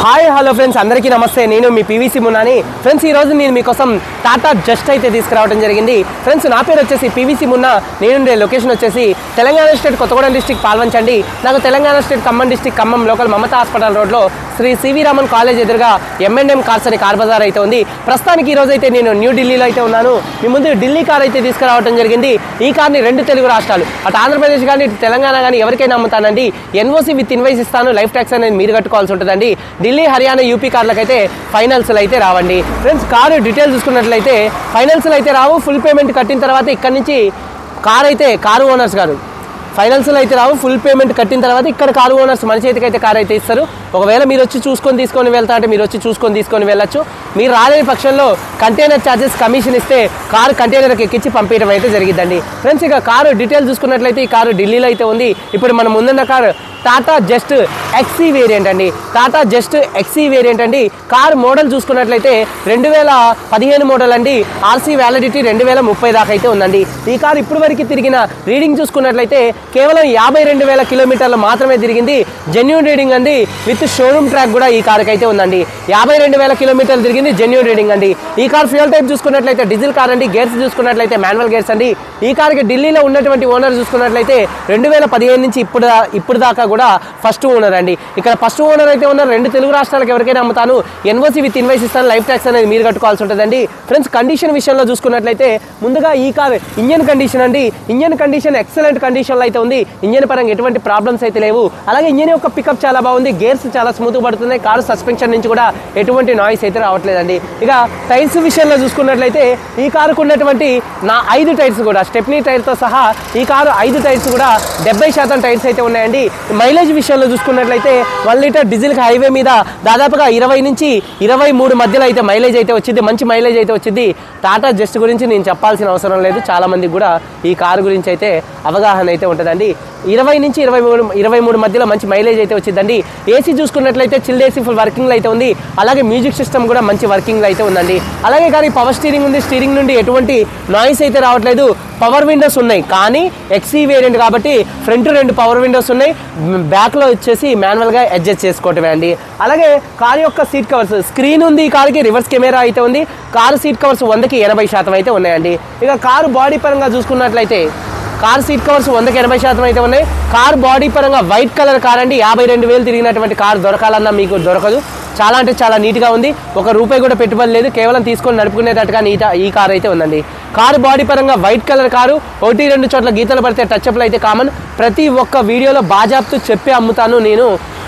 hi hello friends అందరికీ నమస్తే నేను మీ పీవీసీ మున్నాని ఫ్రెండ్స్ ఈ రోజు నేను మీకోసం టాటా జస్ట్ అయితే తీసుకురావడం జరిగింది ఫ్రెండ్స్ నా పేరు వచ్చేసి పీవీసీ మున్నా నేనుండే లొకేషన్ వచ్చేసి తెలంగాణ స్టేట్ కొత్తగూడెం డిస్టిక్ పాల్వంచండి నాకు Telangana state Khammam district Khammam local Mamata hospital రోడ్లో శ్రీ సివి రామన్ కాలేజ్ ఎదురుగా ఎంఎన్ఎం కార్స్ అనే కార్ బజార్ అయితే ఉంది ప్రస్తుతానికి ఈ రోజు అయితే నేను న్యూ ఢిల్లీలో అయితే ఉన్నాను మీ ముందు ఢిల్లీ కార్ అయితే తీసుకురావడం జరిగింది ఈ కార్ని రెండు తెలుగు రాష్ట్రాలు అటు ఆంధ్రప్రదేశ్ కానీ ఇటు తెలంగాణ కానీ ఎవరికైనా అమ్ముతానండి ఎన్ఓసి విత్ ఇన్వైస్ ఇస్తాను లైఫ్ ట్యాక్స్ అనేది మీరు కట్టుకోవాల్సి ఉంటుందండి ఢిల్లీ హర్యానా యూపీ కార్లకైతే ఫైనల్స్లో అయితే రావండి ఫ్రెండ్స్ కారు డీటెయిల్స్ చూసుకున్నట్లయితే ఫైనల్స్లో అయితే రావు ఫుల్ పేమెంట్ కట్టిన తర్వాత ఇక్కడ నుంచి కార్ అయితే కారు ఓనర్స్ గారు ఫైనాన్షియల్ అయితే రావు ఫుల్ పేమెంట్ కట్టిన తర్వాత ఇక్కడ కారు ఓనర్స్ మన చేతికి అయితే కార్ అయితే ఇస్తారు ఒకవేళ మీరు వచ్చి చూసుకొని తీసుకొని వెళ్తా అంటే మీరు వచ్చి చూసుకొని తీసుకొని వెళ్ళొచ్చు మీరు రాలేని పక్షంలో కంటైనర్ ఛార్జెస్ కమిషన్ ఇస్తే కారు కంటైనర్కి ఎక్కించి పంపించడం అయితే జరిగిద్దండి ఫ్రెండ్స్ ఇక కారు డీటెయిల్స్ చూసుకున్నట్లయితే ఈ కారు ఢిల్లీలో అయితే ఉంది ఇప్పుడు మన ముందున్న car Tata just XE variant అండి టాటా జస్ట్ ఎక్సీ వేరియంట్ అండి కార్ మోడల్ చూసుకున్నట్లయితే రెండు వేల పదిహేను మోడల్ అండి ఆర్సీ వ్యాలిడిటీ రెండు వేల ముప్పై దాకా అయితే ఉందండి ఈ కార్ ఇప్పుడు వరకు తిరిగిన రీడింగ్ చూసుకున్నట్లయితే కేవలం యాభై రెండు వేల కిలోమీటర్లు మాత్రమే తిరిగింది జెన్యున్ రీడింగ్ అండి విత్ షోరూమ్ ట్రాక్ కూడా ఈ కార్కి అయితే ఉందండి యాభై రెండు వేల కిలోమీటర్లు తిరిగింది జెన్యున్ రీడింగ్ అండి ఈ కార్ ఫ్యూల్ టైప్ చూసుకున్నట్లయితే డీజిల్ కార్ అండి గేర్స్ చూసుకున్నట్లయితే మాన్యువల్ గేర్స్ అండి ఈ కార్కి ఢిల్లీలో ఉన్నటువంటి ఓనర్ చూసుకున్నట్లయితే రెండు వేల పదిహేను నుంచి ఇప్పుడు దా- ఇప్పుడు దాకా కూడా ఫస్ట్ ఓనర్ అండి ఇక్కడ ఫస్ట్ ఓనర్ అయితే ఉన్నారు రెండు తెలుగు రాష్ట్రాలకు ఎవరికైనా అమ్ముతాను ఎన్ఓసి విత్ ఇన్వైస్ ఇస్తాను లైఫ్ ట్యాక్స్ అనేది మీరు కట్టుకోవాల్సి ఉంటుందండి ఫ్రెండ్స్ కండిషన్ విషయంలో చూసుకున్నట్లయితే ముందుగా ఈ కార్ ఇంజన్ కండిషన్ అండి ఇంజన్ కండిషన్ ఎక్సలెంట్ కండిషన్లో అయితే ఉంది ఇంజన్ పరంగా ఎటువంటి ప్రాబ్లమ్స్ అయితే లేవు అలాగే ఇంజన్ యొక్క పికప్ చాలా బాగుంది గేర్స్ చాలా స్మూత్ పడుతున్నాయి కారు సస్పెన్షన్ నుంచి కూడా ఎటువంటి నాయిస్ అయితే రావట్లేదండి ఇక టైర్స్ విషయంలో చూసుకున్నట్లయితే ఈ కారుకు ఉన్నటువంటి నా ఐదు టైర్స్ కూడా స్టెప్నీ టైర్తో సహా ఈ కారు ఐదు టైర్స్ కూడా డెబ్బై శాతం టైర్స్ అయితే ఉన్నాయండి మైలేజ్ విషయంలో చూసుకున్నట్లయితే వన్ లీటర్ డీజిల్ హైవే మీద దాదాపుగా ఇరవై నుంచి ఇరవై మూడు మధ్యలో అయితే మైలేజ్ అయితే వచ్చింది మంచి మైలేజ్ అయితే వచ్చింది టాటా జస్ట్ గురించి నేను చెప్పాల్సిన అవసరం లేదు చాలా మందికి కూడా ఈ కారు గురించి అయితే అవగాహన అయితే ఉంటుందండి ఇరవై నుంచి ఇరవై మూడు ఇరవై మూడు మధ్యలో మంచి మైలేజ్ అయితే వచ్చిందండి ఏసీ చూసుకున్నట్లయితే చిల్డ్ ఏసీ ఫుల్ వర్కింగ్లో అయితే ఉంది అలాగే మ్యూజిక్ సిస్టమ్ కూడా మంచి వర్కింగ్లో అయితే ఉందండి అలాగే కానీ పవర్ స్టీరింగ్ ఉంది స్టీరింగ్ నుండి ఎటువంటి నాయిస్ అయితే రావట్లేదు పవర్ విండోస్ ఉన్నాయి కానీ ఎక్సీ వేరియంట్ కాబట్టి ఫ్రంట్ రెండు పవర్ విండోస్ ఉన్నాయి బ్యాక్లో వచ్చేసి మాన్యువల్గా అడ్జస్ట్ చేసుకోవటమే అండి అలాగే కార్ యొక్క సీట్ కవర్స్ స్క్రీన్ ఉంది ఈ కార్కి రివర్స్ కెమెరా అయితే ఉంది కారు సీట్ కవర్స్ వందకి ఎనభై శాతం అయితే ఉన్నాయండి ఇక కారు బాడీ పరంగా చూసుకున్నట్లయితే కార్ సీట్ కవర్స్ వందకి ఎనభై శాతం అయితే ఉన్నాయి కార్ బాడీ పరంగా వైట్ కలర్ కార్ అండి యాభై రెండు వేలు తిరిగినటువంటి కార్ దొరకాలన్నా మీకు దొరకదు చాలా అంటే చాలా నీట్గా ఉంది ఒక రూపాయి కూడా పెట్టుబడి లేదు కేవలం తీసుకొని నడుపుకునేటట్టుగా నీట ఈ కార్ అయితే ఉందండి కారు బాడీ పరంగా వైట్ కలర్ కారు ఒకటి రెండు చోట్ల గీతలు పడితే టచ్అప్లు అయితే కామన్ ప్రతి ఒక్క వీడియోలో బాజాప్తూ చెప్పి అమ్ముతాను నేను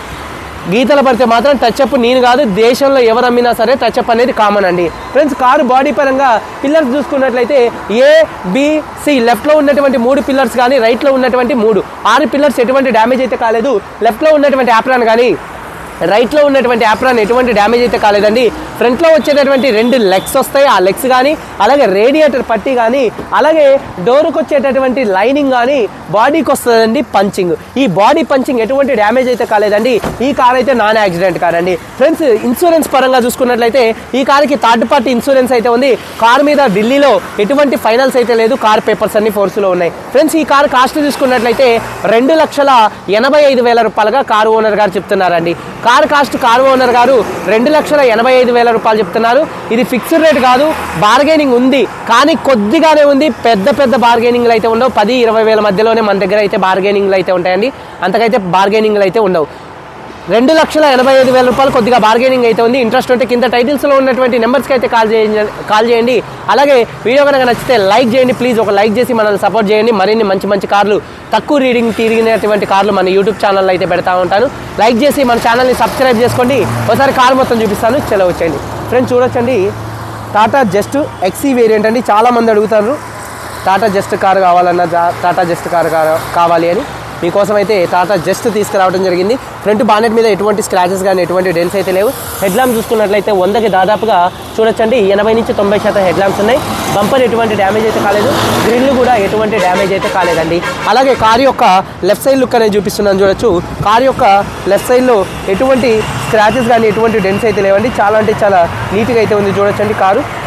గీతలు పడితే మాత్రం టచ్అప్ నేను కాదు దేశంలో ఎవరు అమ్మినా సరే టచ్అప్ అనేది కామన్ అండి ఫ్రెండ్స్ కారు బాడీ పరంగా పిల్లర్స్ చూసుకున్నట్లయితే ఏ బి సి లెఫ్ట్లో ఉన్నటువంటి మూడు పిల్లర్స్ కానీ రైట్లో ఉన్నటువంటి మూడు ఆరు పిల్లర్స్ ఎటువంటి డ్యామేజ్ అయితే కాలేదు లెఫ్ట్లో ఉన్నటువంటి యాప్రాన్ కానీ రైట్లో ఉన్నటువంటి యాప్రాన్ ఎటువంటి డ్యామేజ్ అయితే కాలేదండి ఫ్రంట్లో వచ్చేటటువంటి రెండు లెగ్స్ వస్తాయి ఆ లెగ్స్ కానీ అలాగే రేడియేటర్ పట్టి కానీ అలాగే డోర్కి వచ్చేటటువంటి లైనింగ్ కానీ బాడీకి వస్తుందండి పంచింగ్ ఈ బాడీ పంచింగ్ ఎటువంటి డ్యామేజ్ అయితే కాలేదండి ఈ కార్ అయితే నాన్ యాక్సిడెంట్ కార్ అండి ఫ్రెండ్స్ ఇన్సూరెన్స్ పరంగా చూసుకున్నట్లయితే ఈ కార్కి థర్డ్ పార్టీ ఇన్సూరెన్స్ అయితే ఉంది కార్ మీద ఢిల్లీలో ఎటువంటి ఫైనల్స్ అయితే లేదు కార్ పేపర్స్ అన్ని ఫోర్స్లో ఉన్నాయి ఫ్రెండ్స్ ఈ కార్ కాస్ట్ చూసుకున్నట్లయితే రెండు లక్షల ఎనభై ఐదు వేల రూపాయలుగా కారు ఓనర్ గారు చెప్తున్నారండి కార్ కాస్ట్ కారు ఓనర్ గారు రెండు లక్షల ఎనభై ఐదు వేల రూపాయలు చెప్తున్నారు ఇది ఫిక్స్డ్ రేట్ కాదు బార్గెనింగ్ ఉంది కానీ కొద్దిగానే ఉంది పెద్ద పెద్ద బార్గెనింగ్లు అయితే ఉండవు పది ఇరవై వేల మధ్యలోనే మన దగ్గర అయితే బార్గెనింగ్లు అయితే ఉంటాయండి అంతకైతే బార్గెనింగ్లు అయితే ఉండవు రెండు లక్షల ఎనభై ఐదు వేల రూపాయలు కొద్దిగా బార్గెనింగ్ అయితే ఉంది ఇంట్రెస్ట్ ఉంటే కింద టైటిల్స్లో ఉన్నటువంటి నెంబర్స్కి అయితే కాల్ చేయండి కాల్ చేయండి అలాగే వీడియో కనుక నచ్చితే లైక్ చేయండి ప్లీజ్ ఒక లైక్ చేసి మనల్ని సపోర్ట్ చేయండి మరిన్ని మంచి మంచి కార్లు తక్కువ రీడింగ్ తిరిగినటువంటి కార్లు మన యూట్యూబ్ ఛానల్లో అయితే పెడతా ఉంటాను లైక్ చేసి మన ఛానల్ని సబ్స్క్రైబ్ చేసుకోండి ఒకసారి కార్ మొత్తం చూపిస్తాను చలో వచ్చేయండి ఫ్రెండ్స్ చూడొచ్చండి టాటా జస్ట్ ఎక్సీ వేరియంట్ అండి చాలామంది అడుగుతారు టాటా జస్ట్ కార్ కావాలన్న జా- టాటా జస్ట్ కార్ కా- కావాలి అని మీకోసం అయితే టాటా జస్ట్ తీసుకురావడం జరిగింది ఫ్రంట్ బానెట్ మీద ఎటువంటి స్క్రాచెస్ కానీ ఎటువంటి డెన్స్ అయితే లేవు హెడ్ ల్యాంప్ చూసుకున్నట్లయితే వందకి దాదాపుగా చూడొచ్చండి ఎనభై నుంచి తొంభై శాతం హెడ్ ల్యాంప్స్ ఉన్నాయి బంపర్ ఎటువంటి డ్యామేజ్ అయితే కాలేదు గ్రిల్ కూడా ఎటువంటి డ్యామేజ్ అయితే కాలేదండి అలాగే కార్ యొక్క లెఫ్ట్ సైడ్ లుక్ అనేది చూపిస్తున్నాను చూడొచ్చు కార్ యొక్క లెఫ్ట్ సైడ్లో ఎటువంటి స్క్రాచెస్ కానీ ఎటువంటి డెన్స్ అయితే లేవండి చాలా అంటే చాలా నీట్గా అయితే ఉంది చూడొచ్చండి కారు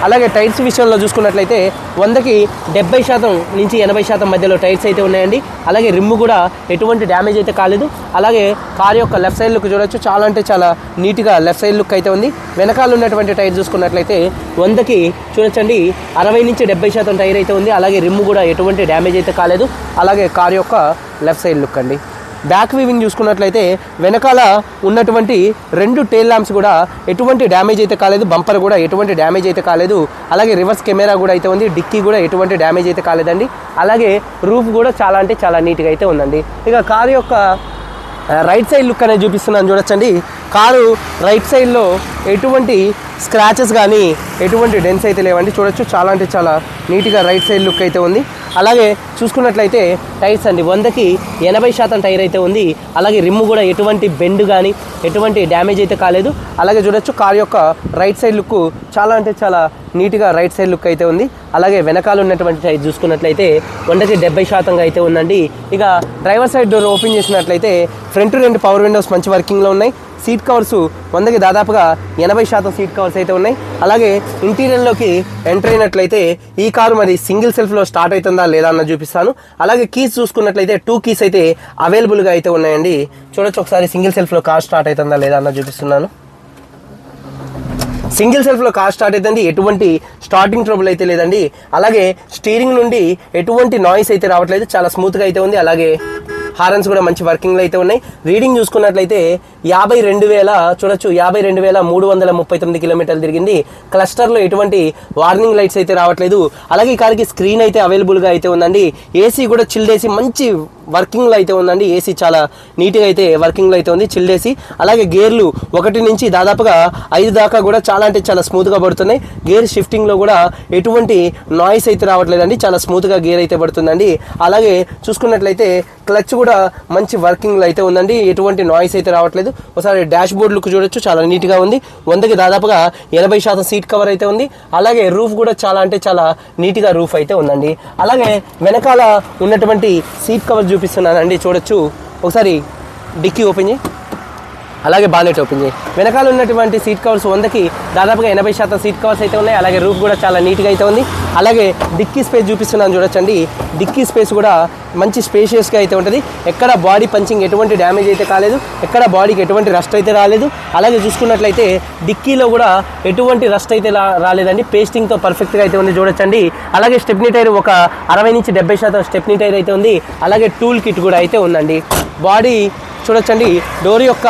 అలాగే టైర్స్ విషయంలో చూసుకున్నట్లయితే వందకి డెబ్బై శాతం నుంచి ఎనభై శాతం మధ్యలో టైర్స్ అయితే ఉన్నాయండి అలాగే రిమ్ము కూడా ఎటువంటి డ్యామేజ్ అయితే కాలేదు అలాగే కార్ యొక్క లెఫ్ట్ సైడ్ లుక్ చూడొచ్చు చాలా అంటే చాలా నీట్గా లెఫ్ట్ సైడ్ లుక్ అయితే ఉంది వెనకాల ఉన్నటువంటి టైర్ చూసుకున్నట్లయితే వందకి చూడొచ్చండి అరవై నుంచి డెబ్బై శాతం టైర్ అయితే ఉంది అలాగే రిమ్ కూడా ఎటువంటి డ్యామేజ్ అయితే కాలేదు అలాగే కార్ యొక్క లెఫ్ట్ సైడ్ లుక్ అండి బ్యాక్ వీవింగ్ చూసుకున్నట్లయితే వెనకాల ఉన్నటువంటి రెండు టైల్ ల్యాంప్స్ కూడా ఎటువంటి డ్యామేజ్ అయితే కాలేదు బంపర్ కూడా ఎటువంటి డ్యామేజ్ అయితే కాలేదు అలాగే రివర్స్ కెమెరా కూడా అయితే ఉంది డిక్కీ కూడా ఎటువంటి డ్యామేజ్ అయితే కాలేదండి అలాగే రూఫ్ కూడా చాలా అంటే చాలా నీట్గా అయితే ఉందండి ఇక కారు యొక్క రైట్ సైడ్ లుక్ అనేది చూపిస్తున్నాను చూడొచ్చండి కారు రైట్ సైడ్లో ఎటువంటి స్క్రాచెస్ కానీ ఎటువంటి డెన్స్ అయితే లేవండి చూడొచ్చు చాలా అంటే చాలా నీట్గా రైట్ సైడ్ లుక్ అయితే ఉంది అలాగే చూసుకున్నట్లయితే టైర్స్ అండి వందకి ఎనభై శాతం టైర్ అయితే ఉంది అలాగే రిమ్ కూడా ఎటువంటి బెండ్ కానీ ఎటువంటి డ్యామేజ్ అయితే కాలేదు అలాగే చూడొచ్చు కార్ యొక్క రైట్ సైడ్ లుక్ చాలా అంటే చాలా నీట్గా రైట్ సైడ్ లుక్ అయితే ఉంది అలాగే వెనకాల ఉన్నటువంటి టైర్ చూసుకున్నట్లయితే వందకి డెబ్బై శాతంగా అయితే ఉందండి ఇక డ్రైవర్ సైడ్ డోర్ ఓపెన్ చేసినట్లయితే ఫ్రంట్ రెండు పవర్ విండోస్ మంచి వర్కింగ్లో ఉన్నాయి సీట్ కవర్స్ వందకి దాదాపుగా ఎనభై శాతం సీట్ కవర్స్ అయితే ఉన్నాయి అలాగే ఇంటీరియర్లోకి ఎంటర్ అయినట్లయితే ఈ కారు మరి సింగిల్ సెల్ఫ్లో స్టార్ట్ అవుతుందా లేదా అన్న చూపిస్తాను అలాగే కీస్ చూసుకున్నట్లయితే టూ కీస్ అయితే అవైలబుల్గా అయితే ఉన్నాయండి చూడొచ్చు ఒకసారి సింగిల్ సెల్ఫ్లో కార్ స్టార్ట్ అవుతుందా లేదా అన్న చూపిస్తున్నాను సింగిల్ సెల్ఫ్లో కార్ స్టార్ట్ అవుతుంది ఎటువంటి స్టార్టింగ్ ట్రబుల్ అయితే లేదండి అలాగే స్టీరింగ్ నుండి ఎటువంటి నాయిస్ అయితే రావట్లేదు చాలా స్మూత్గా అయితే ఉంది అలాగే హారన్స్ కూడా మంచి వర్కింగ్లో అయితే ఉన్నాయి రీడింగ్ చూసుకున్నట్లయితే యాభై రెండు వేల చూడొచ్చు యాభై రెండు వేల మూడు వందల ముప్పై తొమ్మిది కిలోమీటర్లు తిరిగింది క్లస్టర్లో ఎటువంటి వార్నింగ్ లైట్స్ అయితే రావట్లేదు అలాగే ఈ కార్కి స్క్రీన్ అయితే అవైలబుల్గా అయితే ఉందండి ఏసీ కూడా చిల్డ్ ఏసీ మంచి వర్కింగ్లో అయితే ఉందండి ఏసీ చాలా నీట్గా అయితే వర్కింగ్లో అయితే ఉంది చిల్డ్ ఏసీ అలాగే గేర్లు ఒకటి నుంచి దాదాపుగా ఐదు దాకా కూడా చాలా అంటే చాలా స్మూత్గా పడుతున్నాయి గేర్ షిఫ్టింగ్లో కూడా ఎటువంటి నాయిస్ అయితే రావట్లేదండి చాలా స్మూత్గా గేర్ అయితే పడుతుందండి అలాగే చూసుకున్నట్లయితే క్లచ్ కూడా మంచి వర్కింగ్లో అయితే ఉందండి ఎటువంటి నాయిస్ అయితే రావట్లేదు ఒకసారి డాష్ బోర్డ్ లుక్ చూడొచ్చు చాలా నీట్గా ఉంది వందకి దాదాపుగా ఎనభై శాతం సీట్ కవర్ అయితే ఉంది అలాగే రూఫ్ కూడా చాలా అంటే చాలా నీట్గా రూఫ్ అయితే ఉందండి అలాగే వెనకాల ఉన్నటువంటి సీట్ కవర్ చూపిస్తున్నానండి చూడొచ్చు ఒకసారి డిక్కీ ఓపెన్ చేయి అలాగే బానెట్ ఓపెన్ చేయి వెనకాల ఉన్నటువంటి సీట్ కవర్స్ వందకి దాదాపుగా ఎనభై శాతం సీట్ కవర్స్ అయితే ఉన్నాయి అలాగే రూఫ్ కూడా చాలా నీట్గా అయితే ఉంది అలాగే డిక్కీ స్పేస్ చూపిస్తున్నాను చూడొచ్చండి డిక్కీ స్పేస్ కూడా మంచి స్పేషియస్గా అయితే ఉంటుంది ఎక్కడ బాడీ పంచింగ్ ఎటువంటి డ్యామేజ్ అయితే కాలేదు ఎక్కడ బాడీకి ఎటువంటి రస్ట్ అయితే రాలేదు అలాగే చూసుకున్నట్లయితే డిక్కీలో కూడా ఎటువంటి రస్ట్ అయితే రా- రాలేదండి పేస్టింగ్తో పర్ఫెక్ట్గా అయితే ఉంది చూడొచ్చండి అలాగే స్టెప్నీ టైర్ ఒక అరవై నుంచి డెబ్బై శాతం స్టెప్నీ టైర్ అయితే ఉంది అలాగే టూల్ కిట్ కూడా అయితే ఉందండి బాడీ చూడొచ్చండి డోర్ యొక్క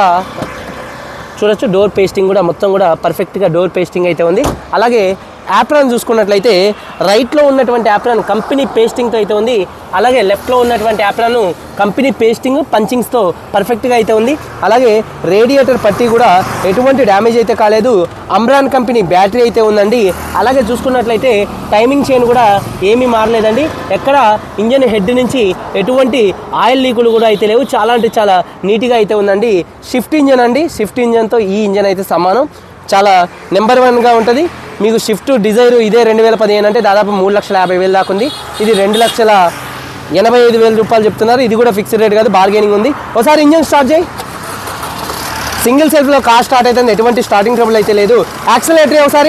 చూడొచ్చు డోర్ పేస్టింగ్ కూడా మొత్తం కూడా పర్ఫెక్ట్గా డోర్ పేస్టింగ్ అయితే ఉంది అలాగే యాప్రాన్ చూసుకున్నట్లయితే రైట్లో ఉన్నటువంటి యాప్రాన్ కంపెనీ పేస్టింగ్తో అయితే ఉంది అలాగే లెఫ్ట్లో ఉన్నటువంటి యాప్రాన్ కంపెనీ పేస్టింగ్ పంచింగ్స్తో పర్ఫెక్ట్గా అయితే ఉంది అలాగే రేడియేటర్ పట్టి కూడా ఎటువంటి డ్యామేజ్ అయితే కాలేదు అమ్రాన్ కంపెనీ బ్యాటరీ అయితే ఉందండి అలాగే చూసుకున్నట్లయితే టైమింగ్ చైన్ కూడా ఏమీ మారలేదండి ఎక్కడ ఇంజన్ హెడ్ నుంచి ఎటువంటి ఆయిల్ లీకులు కూడా అయితే లేవు చాలా అంటే చాలా నీట్గా అయితే ఉందండి షిఫ్ట్ ఇంజన్ అండి షిఫ్ట్ ఇంజన్తో ఈ ఇంజన్ అయితే సమానం చాలా నెంబర్ వన్గా ఉంటుంది మీకు షిఫ్ట్ డిజైర్ ఇదే రెండు వేల పదిహేను అంటే దాదాపు మూడు లక్షల యాభై వేలు దాకా ఉంది ఇది రెండు లక్షల ఎనభై ఐదు వేల రూపాయలు చెప్తున్నారు ఇది కూడా ఫిక్స్డ్ రేట్ కాదు బార్గెనింగ్ ఉంది ఒకసారి ఇంజన్ స్టార్ట్ చేయి సింగిల్ సెల్ఫ్లో కార్ స్టార్ట్ అవుతుంది ఎటువంటి స్టార్టింగ్ ట్రబుల్ అయితే లేదు యాక్సలేటరీ ఒకసారి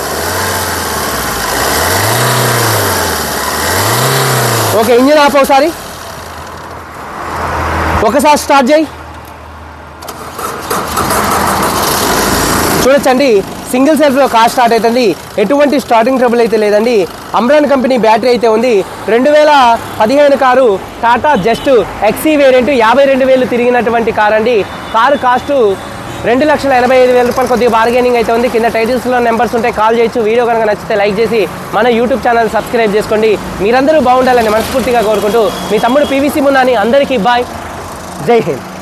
ఓకే ఇంజిన్ ఆఫ్ ఒకసారి ఒకసారి స్టార్ట్ చేయి చూడొచ్చండి సింగిల్ సెల్ఫ్లో కార్ స్టార్ట్ అవుతుంది ఎటువంటి స్టార్టింగ్ ట్రబుల్ అయితే లేదండి అమ్రాన్ కంపెనీ బ్యాటరీ అయితే ఉంది రెండు వేల పదిహేను car Tata just XE variant యాభై రెండు వేలు తిరిగినటువంటి కార్ అండి కారు కాస్ట్ రెండు లక్షల ఎనభై ఐదు వేల రూపాయలు కొద్దిగా బార్గెనింగ్ అయితే ఉంది కింద టైటిల్స్లో నెంబర్స్ ఉంటాయి కాల్ చేయొచ్చు వీడియో కనుక నచ్చితే లైక్ చేసి మన యూట్యూబ్ ఛానల్ సబ్స్క్రైబ్ చేసుకోండి మీరందరూ బాగుండాలని మనస్ఫూర్తిగా కోరుకుంటూ మీ తమ్ముడు పీవీసీ మున్నాని అందరికీ బాయ్ జై హింద్